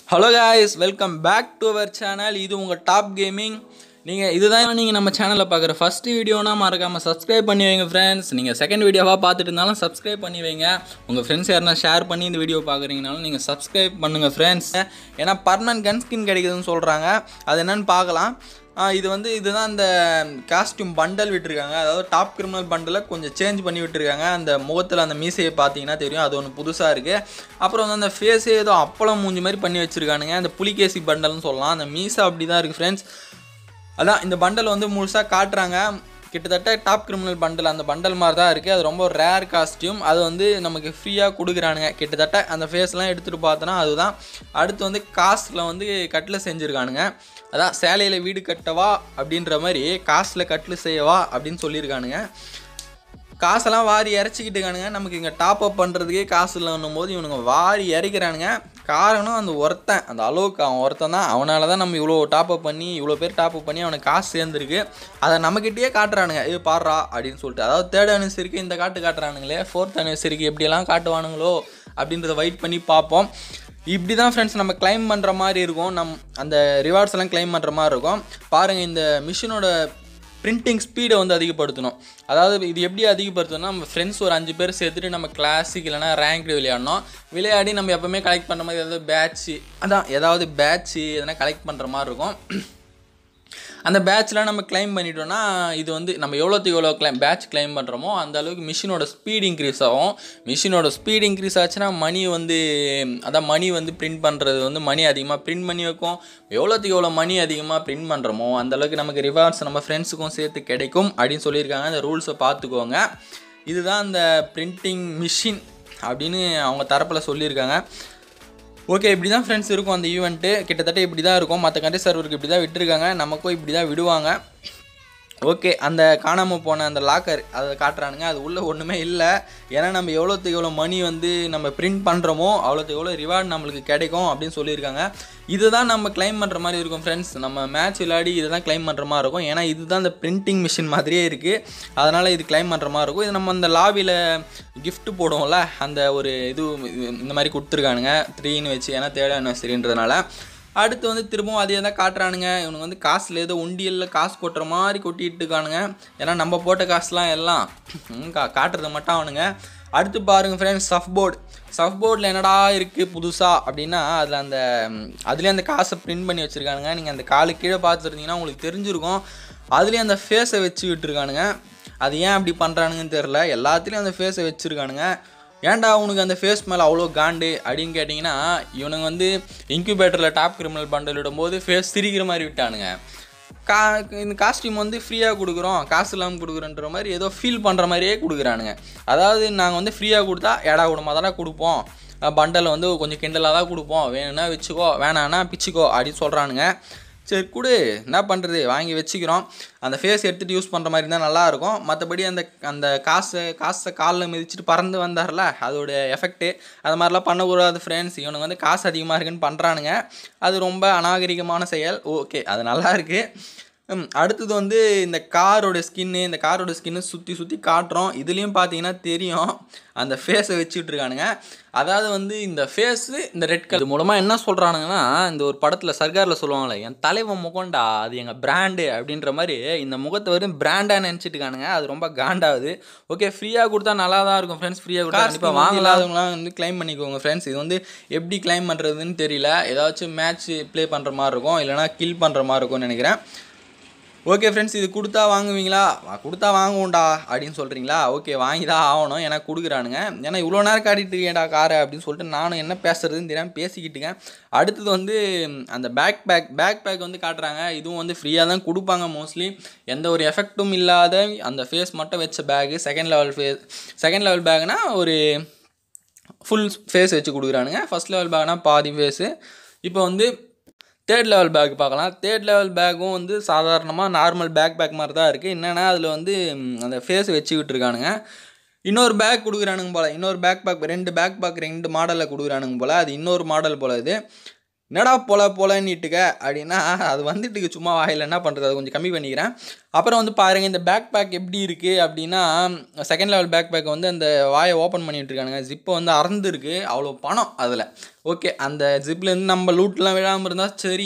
hello guys welcome back to our channel இது உங்கள் top gaming நீங்கள் இதுதான் நீங்கள் நம்ம சேனலில் பார்க்குற ஃபஸ்ட்டு வீடியோனா மறக்காமல் சப்ஸ்கிரைப் பண்ணி வைங்க ஃப்ரெண்ட்ஸ் நீங்கள் செகண்ட் வீடியோவாக பார்த்துட்டு இருந்தாலும் சப்ஸ்கிரைப் பண்ணி வைங்க உங்கள் ஃப்ரெண்ட்ஸ் யாருனா ஷேர் பண்ணி இந்த வீடியோ பார்க்குறீங்கனாலும் நீங்கள் சப்ஸ்கிரைப் பண்ணுங்கள் ஃப்ரெண்ட்ஸ் ஏன்னா பர்மனன்ட் கன் ஸ்கின் கிடைக்குதுன்னு சொல்கிறாங்க அது என்னன்னு பார்க்கலாம் ஆ, இது வந்து இதுதான் அந்த காஸ்டியூம் பண்டல் விட்டுருக்காங்க அதாவது டாப் கிரிமினல் பண்டலை கொஞ்சம் சேஞ்ச் பண்ணி விட்டுருக்காங்க அந்த முகத்தில் அந்த மீசையை பார்த்தீங்கன்னா தெரியும் அது ஒன்று புதுசாக இருக்குது அப்புறம் வந்து அந்த ஃபேஸே ஏதோ அப்பளம் மூஞ்சி மாதிரி பண்ணி வச்சுருக்கானுங்க அந்த புலிகேசி பண்டல்னு சொல்லலாம் அந்த மீசை அப்படி தான் இருக்குது ஃப்ரெண்ட்ஸ் அதான் இந்த பண்டல் வந்து முழுசாக காட்டுறாங்க கிட்டத்தட்ட டாப் கிரிமினல் பண்டல் அந்த பண்டல் மாதிரி தான் இருக்குது அது ரொம்ப ரேர் காஸ்டியூம் அது வந்து நமக்கு ஃப்ரீயாக கொடுக்குறானுங்க கிட்டத்தட்ட அந்த ஃபேஸ்லாம் எடுத்துகிட்டு பார்த்தோன்னா அதுதான் அடுத்து வந்து காசில் வந்து கட்டில் செஞ்சுருக்கானுங்க அதான் சேலையில் வீடு கட்டவா அப்படின்ற மாதிரி காசில் கட்டில் செய்யவா அப்படின்னு சொல்லியிருக்கானுங்க காசெல்லாம் வாரி இறச்சிக்கிட்டு இருக்கானுங்க நமக்கு இங்கே டாப் அப் பண்ணுறதுக்கே காசு இல்லைன்னும் போது இவனுங்க வாரி இறக்கிறானுங்க காரணம் அந்த ஒருத்தன் அந்த அளவுக்கு அவன் ஒருத்தன் தான் அவனால தான் நம்ம இவ்வளோ டாப் அப் பண்ணி இவ்வளோ பேர் டாப் அப் பண்ணி அவனுக்கு காசு சேர்ந்துருக்கு அதை நம்மக்கிட்டேயே காட்டுறானுங்க இது பாடுறா அப்படின்னு சொல்லிட்டு அதாவது தேர்ட் அனிவர்சரிக்கு இந்த காட்டு காட்டுறானுங்களே ஃபோர்த் அனிவர்சரிக்கு எப்படியெல்லாம் காட்டுவானுங்களோ அப்படின்றத வெயிட் பண்ணி பார்ப்போம் இப்படி தான் ஃப்ரெண்ட்ஸ் நம்ம கிளைம் பண்ணுற மாதிரி இருக்கும் நம் அந்த ரிவார்ட்ஸ் எல்லாம் கிளைம் பண்ணுற மாதிரி இருக்கும் பாருங்கள் இந்த மிஷினோட பிரிண்டிங் ஸ்பீடை வந்து அதிகப்படுத்தணும் அதாவது இது எப்படி அதிகப்படுத்தணும்னா நம்ம ஃப்ரெண்ட்ஸ் ஒரு அஞ்சு பேர் சேர்த்துட்டு நம்ம கிளாசிக் இல்லைனா ரேங்க்டு விளையாடணும் விளையாடி நம்ம எப்போவுமே கலெக்ட் பண்ணுற மாதிரி ஏதாவது பேட்ச்சு அதான் ஏதாவது பேட்ச்சு எதனா கலெக்ட் பண்ணுற மாதிரி இருக்கும் அந்த பேட்ச்லாம் நம்ம கிளைம் பண்ணிட்டோம்னா இது வந்து நம்ம எவ்வளோத்துக்கு எவ்வளோ கிளைம் பேட்ச் கிளைம் பண்ணுறோமோ அந்த அளவுக்கு மிஷினோட ஸ்பீட் இன்க்ரீஸ் ஆகும் மிஷினோட ஸ்பீட் இன்க்ரீஸ் ஆச்சுன்னா மணி வந்து அதான் மணி வந்து பிரிண்ட் பண்ணுறது வந்து மணி அதிகமாக பிரிண்ட் பண்ணி வைக்கும் எவ்வளோத்துக்கு எவ்வளோ மணி அதிகமாக பிரிண்ட் பண்ணுறோமோ அந்த அளவுக்கு நமக்கு ரிவார்ட்ஸ் நம்ம ஃப்ரெண்ட்ஸுக்கும் சேர்த்து கிடைக்கும் அப்படின்னு சொல்லியிருக்காங்க அந்த ரூல்ஸை பார்த்துக்கோங்க இதுதான் அந்த பிரிண்டிங் மிஷின் அப்படின்னு அவங்க தரப்பில் சொல்லியிருக்காங்க ஓகே இப்படி தான் ஃப்ரெண்ட்ஸ் இருக்கும் அந்த ஈவெண்ட்டு கிட்டத்தட்ட இப்படி தான் இருக்கும் மற்ற கண்ட்ரி சர்வருக்கு இப்படி தான் விட்டுருக்காங்க நமக்கும் இப்படி தான் விடுவாங்க ஓகே அந்த காணாமல் போன அந்த லாக்கர் அதை காட்டுறானுங்க அது உள்ளே ஒன்றுமே இல்லை ஏன்னா நம்ம எவ்வளோத்துக்கு எவ்வளோ மணி வந்து நம்ம பிரிண்ட் பண்ணுறோமோ அவ்வளோத்துக்கு எவ்வளோ ரிவார்டு நம்மளுக்கு கிடைக்கும் அப்படின்னு சொல்லியிருக்காங்க இதுதான் நம்ம கிளைம் பண்ணுற மாதிரி இருக்கும் ஃப்ரெண்ட்ஸ் நம்ம மேட்ச் விளையாடி இதை தான் கிளைம் பண்ணுற மாதிரி இருக்கும் ஏன்னா இதுதான் இந்த பிரிண்டிங் மிஷின் மாதிரியே இருக்குது அதனால் இது கிளைம் பண்ணுற மாதிரி இருக்கும் இது நம்ம அந்த லாபியில் gift போடுவோம்ல அந்த ஒரு இது இந்த மாதிரி கொடுத்துருக்கானுங்க த்ரீன்னு வச்சு ஏன்னா தேர்ட் அனிவர்சரின்றதுனால அடுத்து வந்து திரும்பவும் அதே தான் காட்டுறானுங்க இவனுங்க வந்து காசில் ஏதோ உண்டியலில் காசு கொட்டுற மாதிரி கொட்டிட்டு இருக்கானுங்க ஏன்னா நம்ம போட்ட காசுலாம் எல்லாம் ம், கா காட்டுறத மட்டும் அவனுங்க அடுத்து பாருங்க ஃப்ரெண்ட்ஸ் சஃப் போர்டு சஃப் போர்டில் என்னடா இருக்குது புதுசாக அப்படின்னா அதில் அந்த ம், அதுலேயே அந்த காசை பிரிண்ட் பண்ணி வச்சுருக்கானுங்க நீங்கள் அந்த காலு கீழே பார்த்துருந்தீங்கன்னா உங்களுக்கு தெரிஞ்சிருக்கும் அதுலேயே அந்த ஃபேஸை வச்சு விட்டுருக்கானுங்க அது ஏன் அப்படி பண்ணுறானுங்கன்னு தெரில எல்லாத்துலேயும் அந்த ஃபேஸை வச்சுருக்கானுங்க ஏன்டா உனக்கு அந்த ஃபேஸ் மேலே அவ்வளோ காண்டு அப்படின்னு கேட்டிங்கன்னா இவனுங்க வந்து இன்குபேட்டரில் டாப் கிரிமினல் பண்டல் விடும்போது ஃபேஸ் சிரிக்கிற மாதிரி விட்டானுங்க கா இந்த காஸ்டியூம் வந்து ஃப்ரீயாக கொடுக்குறோம் காசு இல்லாமல் கொடுக்குறோன்ற மாதிரி ஏதோ ஃபீல் பண்ணுற மாதிரியே கொடுக்குறானுங்க அதாவது நாங்கள் வந்து ஃப்ரீயாக கொடுத்தா ஏடா கூடமாக தானே கொடுப்போம் பண்டலை வந்து கொஞ்சம் கிண்டலாக தான் கொடுப்போம் வேணும்னா வச்சுக்கோ வேணான்னா பிச்சுக்கோ அப்படின்னு சொல்கிறானுங்க சரி கொடு என்ன பண்ணுறது வாங்கி வச்சுக்கிறோம் அந்த ஃபேஸ் எடுத்துகிட்டு யூஸ் பண்ணுற மாதிரி இருந்தால் நல்லாயிருக்கும் மற்றபடி அந்த அந்த காசை காசை காலில் மிதிச்சிட்டு பறந்து வந்தார்ல அதோட எஃபெக்ட்டு அது மாதிரிலாம் பண்ணக்கூடாது ஃப்ரெண்ட்ஸ் இவனுங்க வந்து காசு அதிகமாக இருக்குன்னு பண்ணுறானுங்க அது ரொம்ப அநாகரிகமான செயல் ஓகே அது நல்லா இருக்குது ம், அடுத்தது வந்து இந்த காரோட ஸ்கின்னு இந்த காரோட ஸ்கின்னு சுற்றி சுற்றி காட்டுறோம் இதுலேயும் பார்த்தீங்கன்னா தெரியும் அந்த ஃபேஸை வச்சுட்டு இருக்கானுங்க அதாவது வந்து இந்த ஃபேஸு இந்த ரெட் கலர் மூலமாக என்ன சொல்கிறானுங்கன்னா இந்த ஒரு படத்தில் சர்க்காரில் சொல்லுவாங்களே என் தலைவன் முகம்டா அது எங்கள் பிராண்டு அப்படின்ற மாதிரி இந்த முகத்தை வரும் பிராண்டாக நினச்சிட்டு இருக்கானுங்க அது ரொம்ப காண்டாகுது ஓகே ஃப்ரீயாக கொடுத்தா நல்லா தான் இருக்கும் ஃப்ரெண்ட்ஸ் ஃப்ரீயாக கொடுத்தா கண்டிப்பாக வாங்கலாதவங்களாம் வந்து க்ளைம் பண்ணிக்கோங்க ஃப்ரெண்ட்ஸ் இது வந்து எப்படி க்ளைம் பண்ணுறதுன்னு தெரியல ஏதாச்சும் மேட்ச் ப்ளே பண்ணுற மாதிரி இருக்கும் இல்லைனா கில் பண்ணுற மாதிரி இருக்கும்னு நினைக்கிறேன் ஓகே ஃப்ரெண்ட்ஸ் இது கொடுத்தா வாங்குவீங்களா வா- கொடுத்தா வாங்குவோம்டா அப்படின்னு சொல்கிறீங்களா ஓகே வாங்கி தான் ஆகணும் ஏன்னா கொடுக்குறானுங்க ஏன்னா இவ்வளோ நேரம் காட்டிட்டு இருக்கேன்டா காரை அப்படின்னு சொல்லிட்டு நானும் என்ன பேசுறதுன்னு தெரியாமல் பேசிக்கிட்டுங்க அடுத்தது வந்து ம், அந்த பேக் பேக் பேக் பேக் வந்து காட்டுறாங்க இதுவும் வந்து ஃப்ரீயாக தான் கொடுப்பாங்க மோஸ்ட்லி எந்த ஒரு எஃபெக்ட்டும் இல்லாத அந்த ஃபேஸ் மட்டும் வச்ச bag second level face second level பேக்னா ஒரு ஃபுல் ஃபேஸ் வச்சு கொடுக்குறானுங்க ஃபஸ்ட் லெவல் பேக்னா பாதி ஃபேஸு இப்போ வந்து தேர்ட் லெவல் பேக் பார்க்கலாம் தேர்ட் லெவல் பேக்கும் வந்து சாதாரணமாக நார்மல் பேக் பேக் மாதிரி தான் இருக்குது என்னென்னா அதில் வந்து ம், அந்த ஃபேஸ் வச்சு விட்டுருக்கானுங்க இன்னொரு பேக் கொடுக்குறானுங்க போல் இன்னொரு பேக் பேக் ரெண்டு பேக் பேக் ரெண்டு மாடலில் கொடுக்குறானுங்க போல் அது இன்னொரு மாடல் போல் இது என்னடா போல போலன்னுட்டுக்க அப்படின்னா அது வந்துட்டுக்கு சும்மா வாயில் என்ன பண்ணுறது அது கொஞ்சம் கம்மி பண்ணிக்கிறேன் அப்புறம் வந்து பாருங்கள் இந்த பேக் பேக் எப்படி இருக்குது அப்படின்னா செகண்ட் லெவல் பேக் பேக் வந்து அந்த வாயை ஓப்பன் பண்ணிட்டு இருக்கானுங்க ஜிப்பை வந்து அறந்துருக்கு அவ்வளோ பணம் அதில் ஓகே அந்த ஜிப்லேருந்து நம்ம லூட்லாம் விழாமல் இருந்தால் சரி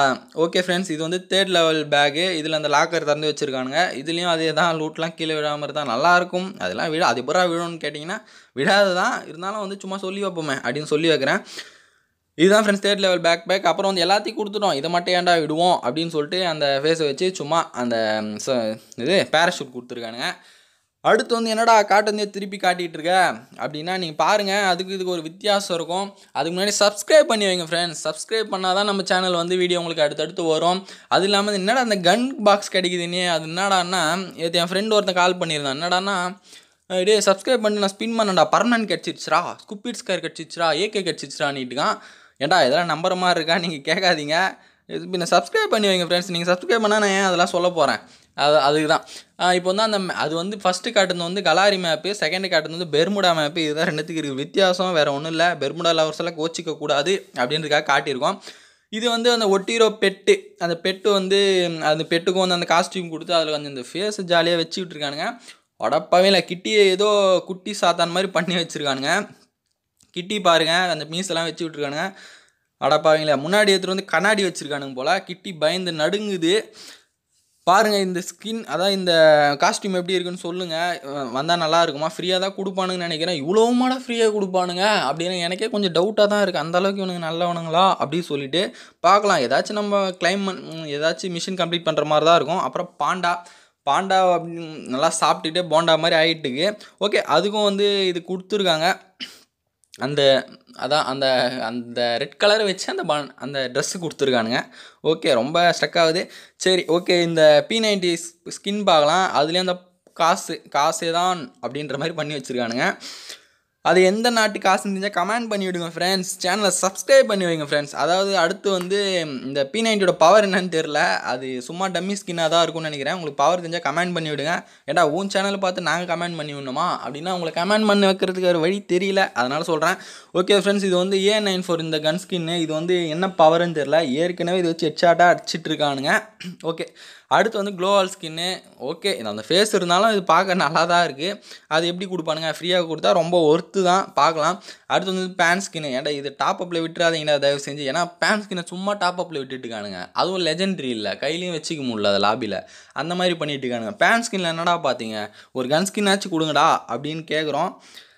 ஓகே ஃப்ரெண்ட்ஸ் இது வந்து தேர்ட் லெவல் பேக்கு இதில் அந்த லாக்கர் திறந்து வச்சுருக்கானுங்க இதுலேயும் அதே தான் லூட்லாம் கீழே விழாமல் இருந்தால் நல்லாயிருக்கும் அதெல்லாம் விழ அது எப்பரா விழும்னு கேட்டிங்கன்னா விழாது தான் இருந்தாலும் வந்து சும்மா சொல்லி வைப்போமே அப்படின்னு சொல்லி வைக்கிறேன் இதுதான் friends third level bag bag அப்புறம் வந்து எல்லாத்தையும் கொடுத்துட்டோம் இதை மட்டும் ஏன்டா விடுவோம் அப்படின்னு சொல்லிட்டு அந்த ஃபேஸை வச்சு சும்மா அந்த ச- இது பேராஷூட் கொடுத்துருக்கானுங்க அடுத்து வந்து என்னடா காட்டு வந்து திருப்பி காட்டிகிட்டு இருக்க அப்படின்னா நீங்கள் பாருங்கள் அதுக்கு இதுக்கு ஒரு வித்தியாசம் இருக்கும் அதுக்கு முன்னாடி சப்ஸ்கிரைப் பண்ணி வைங்க ஃப்ரெண்ட்ஸ் சப்ஸ்கிரைப் பண்ணால் தான் நம்ம சேனல் வந்து வீடியோ உங்களுக்கு அடுத்தடுத்து வரும் அது இல்லாமல் என்னடா அந்த கன் பாக்ஸ் கிடைக்குதுன்னே அது என்னடான்னா நேற்று என் ஃப்ரெண்டு ஒருத்தன் கால் பண்ணியிருந்தான் என்னடான்னா டே சப்ஸ்கிரைப் பண்ணி நான் ஸ்பின் பண்ணேன்டா பர்மனன்ட் கிடச்சிருச்சுரா ஸ்குப்பிட் ஸ்கேர் கிடச்சிருச்சுரா ஏகே கிடச்சிருச்சுரான்னுட்டுக்கான் ஏன்டா இதெல்லாம் நம்புற மாதிரி இருக்கா நீங்கள் கேட்காதீங்க இது பின்ன சப்ஸ்கிரைப் பண்ணி வைங்க ஃப்ரெண்ட்ஸ் நீங்கள் சப்ஸ்கிரைப் பண்ணால் நான் ஏன் அதெல்லாம் சொல்ல போகிறேன் அது அதுக்கு தான் இப்போ வந்து அந்த map- அது வந்து ஃபஸ்ட்டு காட்டுனது வந்து கலாரி மேப்பு செகண்ட் காட்டுனது வந்து பெர்முடா மேப்பு இதுதான் ரெண்டுத்துக்கு இருக்குது வித்தியாசம் வேறு ஒன்றும் இல்லை பெர்முடா லவர்ஸ் எல்லாம் கோச்சிக்க கூடாது அப்படின்றதுக்காக காட்டியிருக்கோம் இது வந்து அந்த ஒட்டிரோ பெட்டு அந்த பெட்டு வந்து அந்த பெட்டுக்கும் வந்து அந்த காஸ்டியூம் கொடுத்து அதில் கொஞ்சம் இந்த ஃபேஸ் ஜாலியாக வச்சு விட்ருக்கானுங்க உடப்பவே இல்லை கிட்டியை ஏதோ குட்டி சாத்தான் மாதிரி பண்ணி வச்சுருக்கானுங்க கிட்டி பாருங்க அந்த மீசெல்லாம் வச்சு விட்ருக்கானுங்க அடப்பாவீங்களா முன்னாடி எடுத்துகிட்டு வந்து கண்ணாடி வச்சுருக்கானுங்க போல் கிட்டி பயந்து நடுங்குது பாருங்கள் இந்த ஸ்கின் அதான் இந்த காஸ்டியூம் எப்படி இருக்குன்னு சொல்லுங்கள் வந்தால் நல்லா இருக்குமா ஃப்ரீயாக தான் கொடுப்பானுங்கன்னு நினைக்கிறேன் இவ்வளோ மாடா ஃப்ரீயாக கொடுப்பானுங்க அப்படின்னு எனக்கே கொஞ்சம் டவுட்டாக தான் இருக்குது அந்த அளவுக்கு இவனுங்க நல்லவனுங்களா அப்படின்னு சொல்லிட்டு பார்க்கலாம் ஏதாச்சும் நம்ம கிளைம் ஏதாச்சும் மிஷின் கம்ப்ளீட் பண்ணுற மாதிரி தான் இருக்கும் அப்புறம் பாண்டா பாண்டா அப்படி நல்லா சாப்பிட்டுட்டே போண்டா மாதிரி ஆகிட்டுக்கு ஓகே அதுக்கும் வந்து இது கொடுத்துருக்காங்க அந்த அதான் அந்த அந்த ரெட் கலரை வச்சு அந்த பன் அந்த ட்ரெஸ்ஸு கொடுத்துருக்கானுங்க ஓகே ரொம்ப ஸ்ட்ரக் ஆகுது சரி ஓகே இந்த பி நைன்டி ஸ்கின் பார்க்கலாம் அதுலேயும் அந்த காசு காசே தான் அப்படின்ற மாதிரி பண்ணி வச்சுருக்கானுங்க அது எந்த நாட்டு காசுன்னு தெரிஞ்சால் கமெண்ட் பண்ணி விடுங்க ஃப்ரெண்ட்ஸ் சேனலை சப்ஸ்கிரைப் பண்ணி வைங்க ஃப்ரெண்ட்ஸ் அதாவது அடுத்து வந்து இந்த பி நைன்டியோட பவர் என்னன்னு தெரில அது சும்மா டம்மி ஸ்கின்னாக தான் இருக்கும்னு நினைக்கிறேன் உங்களுக்கு பவர் தெரிஞ்சால் கமெண்ட் பண்ணி விடுங்க ஏடா உன் சேனலை பார்த்து நாங்கள் கமெண்ட் பண்ணி விடணுமா அப்படின்னா உங்களை கமெண்ட் பண்ணி வைக்கிறதுக்கு ஒரு வழி தெரியல அதனால் சொல்கிறேன் ஓகே ஃப்ரெண்ட்ஸ் இது வந்து ஏ நைன் ஃபோர் இந்த கன் ஸ்கின்னு இது வந்து என்ன பவர்னு தெரில ஏற்கனவே இது வச்சு ஹெட்ஷாட்டாக அடிச்சிட்டு இருக்கானுங்க ஓகே அடுத்து வந்து க்ளோவால் ஸ்கின்னு ஓகே இது அந்த ஃபேஸ் இருந்தாலும் இது பார்க்க நல்லா தான் இருக்குது அது எப்படி கொடுப்பானுங்க ஃப்ரீயாக கொடுத்தா ரொம்ப ஒர்த்து தான் பார்க்கலாம் அடுத்து வந்து பேன் ஸ்கின்னு ஏன்டா இது டாப் அப்பில் விட்டுறாதீங்கடா தயவு செஞ்சு ஏன்னா பேன் ஸ்கின்னை சும்மா டாப் அப்பில் விட்டுட்டுக்கானுங்க அதுவும் லெஜெண்டரி இல்லை கையிலையும் வச்சுக்க முடியல அது லாபியில் அந்த மாதிரி பண்ணிட்டு இருக்கானுங்க பேன் ஸ்கின்ல என்னடா பார்த்தீங்க ஒரு கன் ஸ்கின்னாச்சும் கொடுங்கடா அப்படின்னு கேட்குறோம்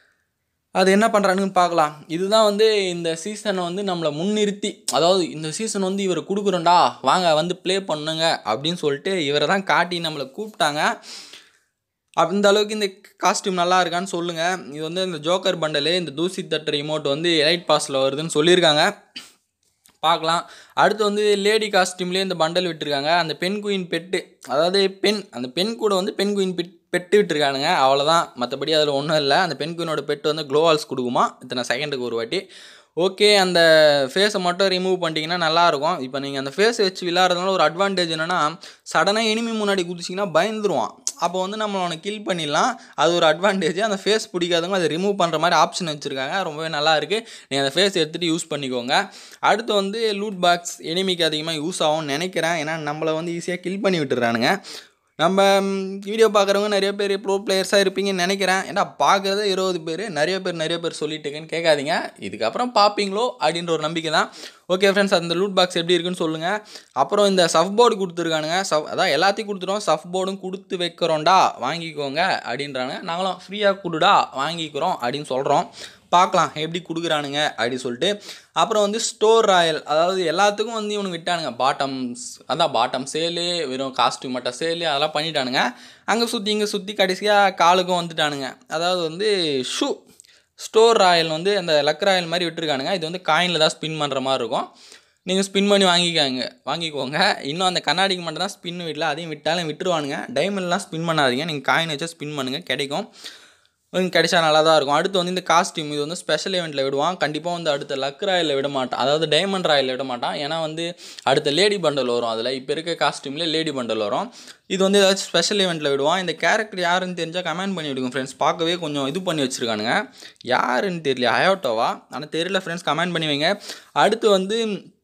அது என்ன பண்ணுறானுன்னு பார்க்கலாம் இதுதான் வந்து இந்த சீசனை வந்து நம்மளை முன்னிறுத்தி அதாவது இந்த சீசன் வந்து இவர் கொடுக்குறோண்டா வாங்க வந்து ப்ளே பண்ணுங்க அப்படின்னு சொல்லிட்டு இவரை தான் காட்டி நம்மளை கூப்பிட்டாங்க அந்த அளவுக்கு இந்த காஸ்டியூம் நல்லா இருக்கான்னு சொல்லுங்கள் இது வந்து இந்த ஜோக்கர் பண்டலு இந்த தூசி தட்டு ரிமோட் வந்து எலைட் பாஸில் வருதுன்னு சொல்லியிருக்காங்க பார்க்கலாம் அடுத்து வந்து லேடி காஸ்டியூம்லேயே இந்த பண்டல் விட்டுருக்காங்க அந்த பெண் குயின் பெட்டு அதாவது பெண் அந்த பெண் கூட வந்து பெண் குயின் பெட் பெட்டு விட்டுருக்கானுங்க அவ்வளோதான் மற்றபடி அதில் ஒன்றும் இல்லை அந்த பெண் குயினோட பெட்டு வந்து க்ளோவால்ஸ் கொடுக்குமா இத்தனை செகண்டுக்கு ஒரு வாட்டி ஓகே அந்த ஃபேஸை மட்டும் ரிமூவ் பண்ணிட்டீங்கன்னா நல்லாயிருக்கும் இப்போ நீங்கள் அந்த ஃபேஸை வச்சு விளாட்றதுனால ஒரு அட்வான்டேஜ் என்னென்னா சடனாக எனிமி முன்னாடி குதிச்சிங்கன்னா பயந்துருவான் அப்போ வந்து நம்ம அவனை கில் பண்ணிடலாம் அது ஒரு அட்வான்டேஜ் அந்த ஃபேஸ் பிடிக்காதவங்க அதை ரிமூவ் பண்ணுற மாதிரி ஆப்ஷன் வச்சுருக்காங்க ரொம்பவே நல்லா இருக்குது நீங்கள் அந்த ஃபேஸ் எடுத்துகிட்டு யூஸ் பண்ணிக்கோங்க அடுத்து வந்து லூட் பாக்ஸ் எனிமிக்கு அதிகமாக யூஸ் ஆகும்னு நினைக்கிறேன் ஏன்னா நம்மளை வந்து ஈஸியாக கில் பண்ணி விட்டுறானுங்க நம்ம வீடியோ பார்க்குறவங்க நிறைய பேர் ப்ரோ பிளேயர்ஸாக இருப்பீங்கன்னு நினைக்கிறேன் ஏன்னா பார்க்குறதே இருபது பேர் நிறைய பேர் நிறைய பேர் சொல்லிட்டுருக்கேன்னு கேட்காதீங்க இதுக்கப்புறம் பார்ப்பீங்களோ அப்படின்ற ஒரு நம்பிக்கை தான் ஓகே ஃப்ரெண்ட்ஸ் அந்த லூட் பாக்ஸ் எப்படி இருக்குன்னு சொல்லுங்கள் அப்புறம் இந்த சஃப் போர்டு கொடுத்துருக்கானுங்க சஃப் அதான் எல்லாத்தையும் கொடுத்துட்டோம் சஃப் போர்டும் கொடுத்து வைக்கிறோம்டா வாங்கிக்கோங்க அப்படின்றாங்க நாங்களும் ஃப்ரீயாக கொடுடா வாங்கிக்கிறோம் அப்படின்னு சொல்கிறோம் பார்க்கலாம் எப்படி கொடுக்குறானுங்க அப்படின்னு சொல்லிட்டு அப்புறம் வந்து ஸ்டோர் ராயல் அதாவது எல்லாத்துக்கும் வந்து இவனுக்கு விட்டானுங்க பாட்டம்ஸ் அதான் பாட்டம் சேலு வெறும் காஸ்ட்யூம் மட்டும் சேலு அதெல்லாம் பண்ணிட்டானுங்க அங்கே சுற்றி இங்கே சுற்றி கடைசியாக காலுக்கும் வந்துட்டானுங்க அதாவது வந்து ஷூ ஸ்டோர் ராயல் வந்து அந்த லக் ராயல் மாதிரி விட்டுருக்கானுங்க இது வந்து காயினில் தான் ஸ்பின் பண்ணுற மாதிரி இருக்கும் நீங்கள் ஸ்பின் பண்ணி வாங்கிக்காங்க வாங்கிக்கோங்க இன்னும் அந்த கண்ணாடிக்கு மட்டும் தான் ஸ்பின் விடல அதையும் விட்டாலும் விட்டுருவானுங்க டைமண்ட்லாம் ஸ்பின் பண்ணாதீங்க நீங்கள் காயின் வச்சா ஸ்பின் பண்ணுங்கள் கிடைக்கும் உங்களுக்கு கிடைச்சா நல்லா தான் இருக்கும் அடுத்து வந்து இந்த காஸ்டியூம் இது வந்து ஸ்பெஷல் ஈவெண்ட்டில் விடுவான் கண்டிப்பாக வந்து அடுத்த லக் ராயில் விட மாட்டான் அதாவது டைமண்ட் ராயில் விட மாட்டான் ஏன்னா வந்து அடுத்த லேடி பண்டல் வரும் அதில் இப்போ இருக்க காஸ்டியூமில் லேடி பண்டல் வரும் இது வந்து ஏதாச்சும் ஸ்பெஷல் ஈவெண்ட்டில் விடுவான் இந்த கேரக்டர் யாருன்னு தெரிஞ்சால் கமெண்ட் பண்ணி விடுங்க ஃப்ரெண்ட்ஸ் பார்க்கவே கொஞ்சம் இது பண்ணி வச்சுருக்கானுங்க யாருன்னு தெரியல அயோட்டோவா ஆனால் தெரியல ஃப்ரெண்ட்ஸ் கமெண்ட் பண்ணி வைங்க அடுத்து வந்து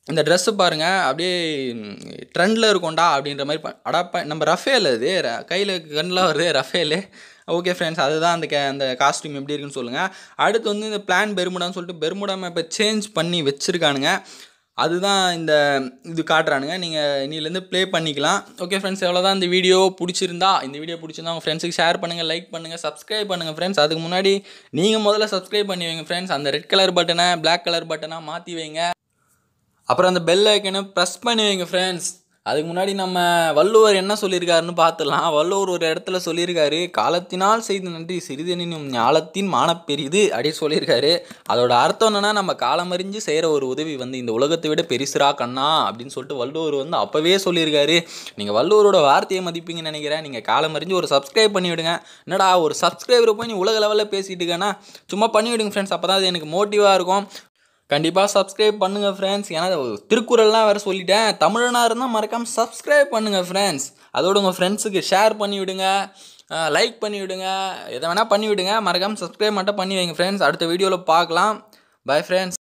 இந்த ட்ரெஸ்ஸு பாருங்கள் அப்படியே ட்ரெண்டில் இருக்கும்டா அப்படின்ற மாதிரி ப- அடாப்பா நம்ம ரஃபேல் அது கையில் கண்ணில் வருது ரஃபேலு ஓகே ஃப்ரெண்ட்ஸ் அதுதான் அந்த கே அந்த காஸ்டியூம் எப்படி இருக்குன்னு சொல்லுங்கள் அடுத்து வந்து இந்த பிளான் பெருமுடான்னு சொல்லிட்டு பெருமுடா மேப்பை சேஞ்ச் பண்ணி வச்சுருக்கானுங்க அதுதான் இந்த இது காட்டுறானுங்க நீங்கள் இன்னிலேருந்து ப்ளே பண்ணிக்கலாம் ஓகே ஃப்ரெண்ட்ஸ் எவ்வளோதான் இந்த வீடியோ பிடிச்சிருந்தா இந்த வீடியோ பிடிச்சிருந்தா உங்கள் ஃப்ரெண்ட்ஸுக்கு ஷேர் பண்ணுங்கள் லைக் பண்ணுங்கள் சப்ஸ்கிரைப் பண்ணுங்கள் ஃப்ரெண்ட்ஸ் அதுக்கு முன்னாடி நீங்கள் முதல்ல சப்ஸ்கிரைப் பண்ணி வைங்க ஃப்ரெண்ட்ஸ் அந்த ரெட் கலர் பட்டனை Black கலர் பட்டனாக மாற்றி வைங்க அப்புறம் அந்த பெல் ஐக்கனை ப்ரெஸ் பண்ணி வைங்க ஃப்ரெண்ட்ஸ் அதுக்கு முன்னாடி நம்ம வள்ளுவர் என்ன சொல்லியிருக்காருன்னு பார்த்துடலாம் வள்ளுவர் ஒரு இடத்துல சொல்லியிருக்காரு காலத்தினால் செய்த நன்றி சிறிதெனினும் ஞாலத்தின் மானப்பெரிது அப்படி சொல்லியிருக்காரு அதோட அர்த்தம் என்னன்னா நம்ம காலமறிஞ்சு செய்கிற ஒரு உதவி வந்து இந்த உலகத்தை விட பெருசுரா கண்ணா அப்படின்னு சொல்லிட்டு வள்ளுவர் வந்து அப்போவே சொல்லியிருக்காரு நீங்கள் வள்ளுவரோட வார்த்தையை மதிப்பீங்கன்னு நினைக்கிறேன் நீங்கள் காலமறிஞ்சு ஒரு சப்ஸ்கிரைப் பண்ணி விடுங்க என்னடா ஒரு சப்ஸ்கிரைபரை போய் நீ உலக லெவலில் பேசிட்டு இருக்கேன்னா சும்மா பண்ணி விடுங்க ஃப்ரெண்ட்ஸ் அப்போ தான் அது எனக்கு மோட்டிவாக இருக்கும் கண்டிப்பாக சப்ஸ்கிரைப் பண்ணுங்கள் ஃப்ரெண்ட்ஸ் ஏன்னா திருக்குறள்லாம் வேறு சொல்லிட்டேன் தமிழனாக இருந்தால் மறக்காமல் சப்ஸ்கிரைப் பண்ணுங்கள் ஃப்ரெண்ட்ஸ் அதோட உங்கள் ஃப்ரெண்ட்ஸுக்கு ஷேர் பண்ணி விடுங்க லைக் பண்ணி விடுங்க எதை வேணால் பண்ணி விடுங்க மறக்காமல் சப்ஸ்கிரைப் மட்டும் பண்ணி வைங்க ஃப்ரெண்ட்ஸ் அடுத்த வீடியோவில் பார்க்கலாம் பை ஃப்ரெண்ட்ஸ்